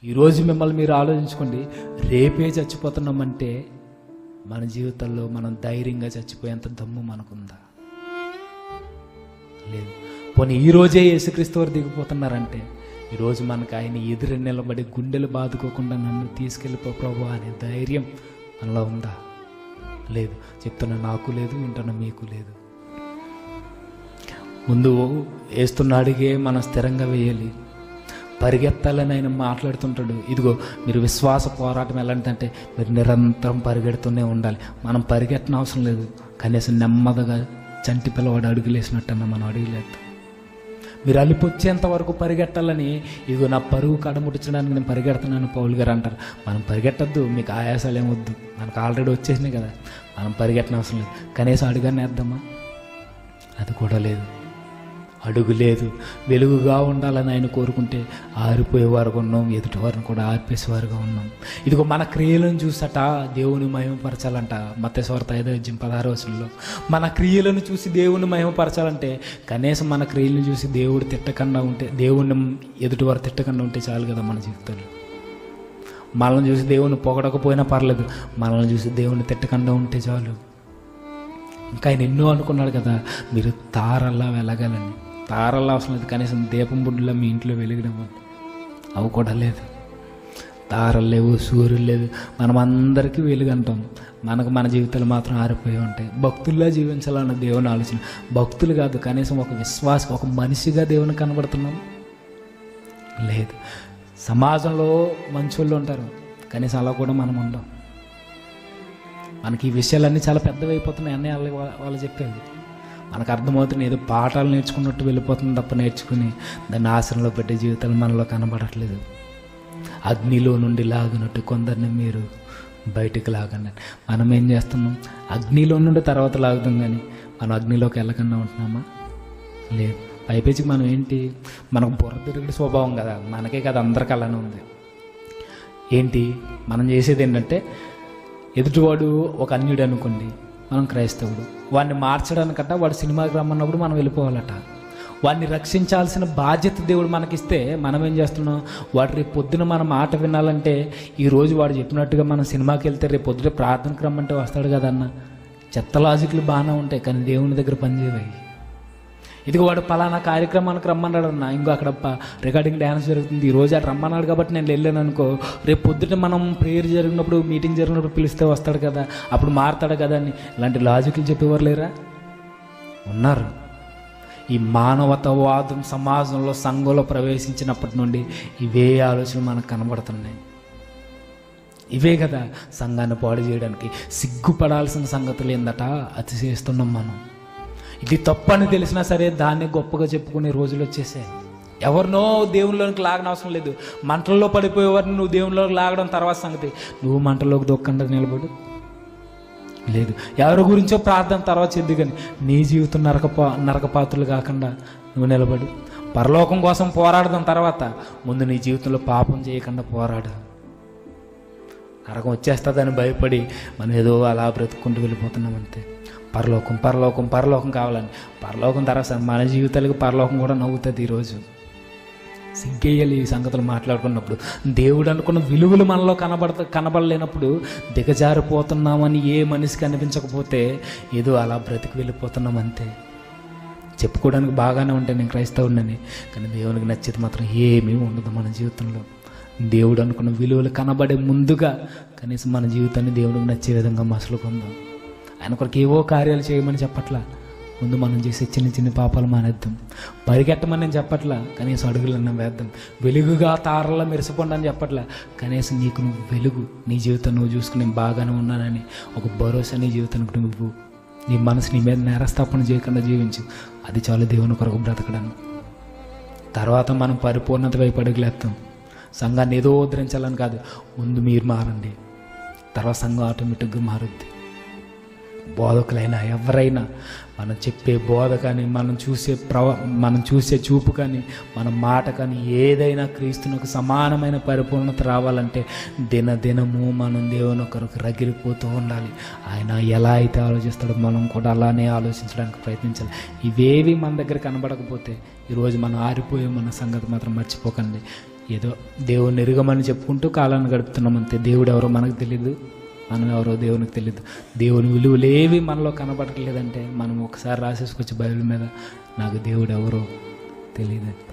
ఈరోజు మిమ్మల్ని మీరు ఆలోచించుకోండి రేపే చచ్చిపోతున్నామంటే మన జీవితంలో మనం ధైర్యంగా చచ్చిపోయేంత దమ్ము మనకుందా లేదు పోనీ ఈ రోజే యేసుక్రీస్తు వారు దిగిపోతున్నారంటే ఈరోజు మనకు ఆయన ఎదురు నిలబడి గుండెలు బాదుకోకుండా నన్ను తీసుకెళ్ళిపో ప్రభు అనే ధైర్యం మనలో ఉందా లేదు చెప్తున్న నాకు లేదు వింటున్న మీకు లేదు ముందు వేస్తున్న అడిగే మనం స్థిరంగా వేయాలి పరిగెత్తాలని ఆయన మాట్లాడుతుంటాడు ఇదిగో మీరు విశ్వాస పోరాటం ఎలాంటిదంటే మీరు నిరంతరం పరిగెడుతూనే ఉండాలి మనం పరిగెట్టన అవసరం లేదు కనీసం నెమ్మదిగా చంటి పిల్లవాడు అడుగులేసినట్టన్నా మనం అడుగులేద్దాం మీరు అలిపొచ్చేంత వరకు పరిగెట్టాలని ఇదిగో నా పరుగు కడముట్టించడానికి నేను పరిగెడుతున్నాను పౌలు గారు అంటారు మనం పరిగెట్టద్దు మీకు ఆయాసాలు ఏమొద్దు మనకు ఆల్రెడీ వచ్చేసినాయి కదా మనం పరిగెట్టన అవసరం లేదు కనీసం అడుగానే వేద్దామా అది కూడా లేదు అడుగు లేదు వెలుగుగా ఉండాలని ఆయన కోరుకుంటే ఆరిపోయేవారుగా ఉన్నాం ఎదుటి వారిని కూడా ఆర్పేసేవారుగా ఉన్నాం ఇదిగో మన క్రియలను చూసట దేవుని మహిమపరచాలంట మత్స్యవార్త ఐదో అధ్యాయం పదహారు వచనంలో మన క్రియలను చూసి దేవుని మహిమపరచాలంటే కనీసం మన క్రియలను చూసి దేవుడు తిట్టకుండా ఉంటే దేవుణ్ణి ఎదుటివారు తిట్టకుండా ఉంటే చాలు కదా మన జీవితంలో మనల్ని చూసి దేవుని పొగడకపోయినా పర్లేదు మనల్ని చూసి దేవుని తిట్టకుండా ఉంటే చాలు ఇంకా ఆయన ఎన్నో అనుకున్నాడు కదా మీరు తారల్లా వెలగాలని తారల్లా అవసరం లేదు కనీసం దీపం బుడ్డులా మీ ఇంట్లో వెలిగడం వల్ల అవి కూడా లేదు తారలు లేవు సూర్యులు లేదు మనం అందరికీ వెలుగు అంటాం మనకు మన జీవితాలు మాత్రం ఆరిపోయి ఉంటాయి భక్తుల్లా జీవించాలన్న దేవుని ఆలోచన భక్తులు కాదు కనీసం ఒక విశ్వాసం ఒక మనిషిగా దేవుని కనబడుతున్నాం లేదు సమాజంలో మంచోళ్ళు ఉంటారు కనీసం అలా కూడా మనం ఉండం మనకి ఈ విషయాలన్నీ చాలా పెద్దవి అయిపోతున్నాయి అన్నీ వాళ్ళు వాళ్ళు చెప్పేది మనకు అర్థమవుతుంది ఏదో పాఠాలు నేర్చుకున్నట్టు వెళ్ళిపోతుంది తప్ప నేర్చుకుని దాన్ని ఆశ్రమంలో పెట్టే జీవితాలు మనలో కనబడట్లేదు అగ్నిలో నుండి లాగినట్టు కొందరిని మీరు బయటికి లాగండి మనం ఏం చేస్తున్నాం అగ్నిలో నుండి తర్వాత లాగుతాం కానీ మనం అగ్నిలోకి వెళ్ళకుండా ఉంటున్నామా లేదు పైపేచికి మనం ఏంటి మనకు బుర్ర తిరిగి స్వభావం కదా మనకే కదా అందరికి అలానే ఉంది ఏంటి మనం చేసేది ఏంటంటే ఎదుటివాడు ఒక అన్యుడు అనుకోండి మనం క్రైస్తవుడు వాడిని మార్చడానికట వాడు సినిమాకి రమ్మన్నప్పుడు మనం వెళ్ళిపోవాలట వాడిని రక్షించాల్సిన బాధ్యత దేవుడు మనకిస్తే మనం ఏం చేస్తున్నాం వాడు రేపు పొద్దున మనం మాట వినాలంటే ఈ రోజు వాడు చెప్పినట్టుగా మనం సినిమాకి వెళ్తే రేపు పొద్దున ప్రార్థనకు రమ్మంటే వస్తాడు కదన్న చెత్త లాజిక్లు బాగానే ఉంటాయి కానీ దేవుని దగ్గర పనిచేయవాయి ఇదిగో వాడు పలానా కార్యక్రమానికి రమ్మన్నాడు అన్న ఇంకో అక్కడ ప- రికార్డింగ్ డ్యాన్స్ జరుగుతుంది ఈ రోజు అటు రమ్మన్నాడు కాబట్టి నేను వెళ్ళాను అనుకో రేపు పొద్దుట మనం ప్రేయర్ జరిగినప్పుడు మీటింగ్ జరిగినప్పుడు పిలిస్తే వస్తాడు కదా అప్పుడు మారుతాడు కదా అని ఇలాంటి లాజిక్లు చెప్పేవారు లేరా ఉన్నారు ఈ మానవతావాదం సమాజంలో సంఘంలో ప్రవేశించినప్పటి నుండి ఇవే ఆలోచనలు మనకు కనబడుతున్నాయి ఇవే కదా సంఘాన్ని పాడు చేయడానికి సిగ్గుపడాల్సిన సంగతులు ఏందట అతిశయిస్తున్నాం మనం ఇది తప్పని తెలిసినా సరే దాన్ని గొప్పగా చెప్పుకునే రోజులు వచ్చేసాయి ఎవరినో దేవునిలోనికి లాగడం అవసరం లేదు మంటల్లో పడిపోయేవారిని నువ్వు దేవునిలోకి లాగడం తర్వాత సంగతి నువ్వు మంటలోకి దొక్కండా నిలబడు లేదు ఎవరి గురించో ప్రార్థన తర్వాత చెద్దు కానీ నీ జీవితం నరకపా నరకపాత్రలు కాకుండా నువ్వు నిలబడు పరలోకం కోసం పోరాడదాం తర్వాత ముందు నీ జీవితంలో పాపం చేయకుండా పోరాడు నరకం వచ్చేస్తుందని భయపడి మనం ఏదో అలా బ్రతుక్కుంటూ వెళ్ళిపోతున్నాం అంతే పరలోకం పరలోకం పరలోకం కావాలని పరలోకం తర్వాత మన జీవితాలకు పరలోకం కూడా నవ్వుతుంది ఈరోజు సిగ్గేయాలి ఈ సంగతులు మాట్లాడుకున్నప్పుడు దేవుడు అనుకున్న విలువలు మనలో కనబడత కనబడలేనప్పుడు దిగజారిపోతున్నామని ఏ మనిషికి అనిపించకపోతే ఏదో అలా బ్రతికి వెళ్ళిపోతున్నాం అంతే చెప్పుకోవడానికి బాగానే ఉంటాయి నేను క్రైస్తవుడిని కానీ దేవునికి నచ్చేది మాత్రం ఏమీ ఉండదు మన జీవితంలో దేవుడు అనుకున్న విలువలు కనబడే ముందుగా కనీసం మన జీవితాన్ని దేవుడికి నచ్చే విధంగా మసలుకుందాం ఆయన కొరకు ఏవో కార్యాలు చేయమని చెప్పట్లా ముందు మనం చేసే చిన్న చిన్న పాపాలు మానేద్దాం పరిగెట్టమని నేను చెప్పట్లా కనీసం అడుగులన్నా వేద్దాం వెలుగుగా తారలా మెరిసిపోండి అని చెప్పట్లా కనీసం నీకు నువ్వు వెలుగు నీ జీవితం నువ్వు చూసుకుని నేను బాగానే ఉన్నానని ఒక భరోసా నీ జీవితానికి నువ్వు నీ మనసు నీ మీద నేరస్థాపన చేయకుండా జీవించు అది చాలు దేవుని కొరకు బ్రతకడానికి తర్వాత మనం పరిపూర్ణత వైపు అడుగులేస్తాం సంఘాన్ని ఏదో ఉద్ధరించాలని కాదు ముందు మీరు మారండి తర్వాత సంఘం ఆటోమేటిక్గా మారుద్ది బోధకులైనా ఎవరైనా మనం చెప్పే బోధ కానీ మనం చూసే ప్రవ మనం చూసే చూపు కానీ మన మాట కానీ ఏదైనా క్రీస్తునకు సమానమైన పరిపూర్ణత రావాలంటే దినదినము మనం దేవుని ఒకరికి రగిలిపోతూ ఉండాలి ఆయన ఎలా అయితే ఆలోచిస్తాడో మనం కూడా అలానే ఆలోచించడానికి ప్రయత్నించాలి ఇవేవి మన దగ్గర కనబడకపోతే ఈరోజు మనం ఆరిపోయే మన సంగతి మాత్రం మర్చిపోకండి ఏదో దేవుని ఎరుగమని చెప్పుకుంటూ కాలాన్ని గడుపుతున్నాం అంతే దేవుడు ఎవరో మనకు తెలియదు మనం ఎవరో దేవునికి తెలియదు దేవుని విలువలేవి మనలో కనబడట్లేదంటే మనం ఒకసారి రాసేసుకొచ్చి బైబిల్ మీద నాకు దేవుడు ఎవరో తెలియదు